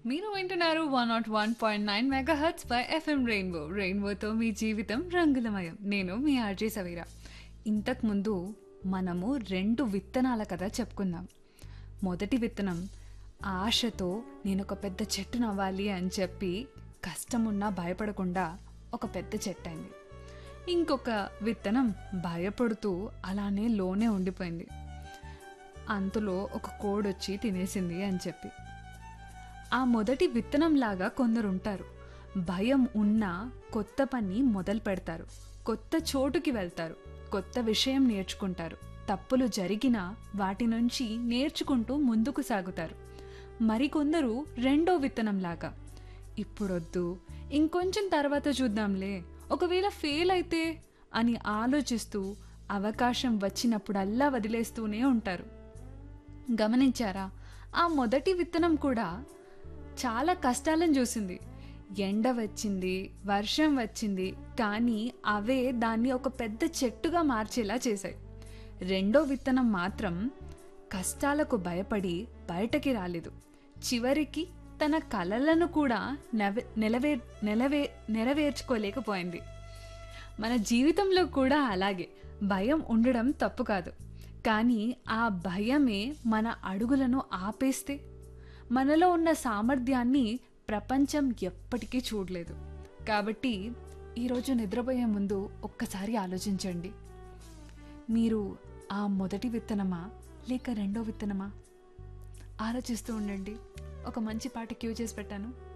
మీరు వింటున్నారు one nought one point nine megahertz by FM Rainbow రెయిన్బోతో మీ జీవితం రంగులమయం నేను మీ ఆర్జే సవీరా ఇంతకుముందు మనము రెండు విత్తనాల కథ చెప్పుకుందాం మొదటి విత్తనం ఆశతో నేను ఒక పెద్ద చెట్టును అవ్వాలి అని చెప్పి కష్టమున్నా భయపడకుండా ఒక పెద్ద చెట్టు అయింది ఇంకొక విత్తనం భయపడుతూ అలానే లోనే ఉండిపోయింది అంతలో ఒక కోడొచ్చి తినేసింది అని చెప్పి ఆ మొదటి విత్తనంలాగా కొందరు ఉంటారు భయం ఉన్నా కొత్త పని మొదలు పెడతారు కొత్త చోటుకి వెళ్తారు కొత్త విషయం నేర్చుకుంటారు తప్పులు జరిగినా వాటి నుంచి నేర్చుకుంటూ ముందుకు సాగుతారు మరికొందరు రెండో విత్తనంలాగా ఇప్పుడొద్దు ఇంకొంచెం తర్వాత చూద్దాంలే ఒకవేళ ఫెయిల్ అయితే అని ఆలోచిస్తూ అవకాశం వచ్చినప్పుడల్లా వదిలేస్తూనే ఉంటారు గమనించారా ఆ మొదటి విత్తనం కూడా చాలా కష్టాలను చూసింది ఎండ వచ్చింది వర్షం వచ్చింది కానీ అవే దాన్ని ఒక పెద్ద చెట్టుగా మార్చేలా చేశాయి రెండో విత్తనం మాత్రం కష్టాలకు భయపడి బయటకి రాలేదు చివరికి తన కలలను కూడా నెవ నెలవే నెలవే నెరవేర్చుకోలేకపోయింది మన జీవితంలో కూడా అలాగే భయం ఉండడం తప్పు కాదు కానీ ఆ భయమే మన అడుగులను ఆపేస్తే మనలో ఉన్న సామర్థ్యాన్ని ప్రపంచం ఎప్పటికీ చూడలేదు కాబట్టి ఈరోజు నిద్రపోయే ముందు ఒక్కసారి ఆలోచించండి మీరు ఆ మొదటి విత్తనమా లేక రెండో విత్తనమా ఆలోచిస్తూ ఉండండి ఒక మంచి పాట క్యూ చేసి పెట్టాను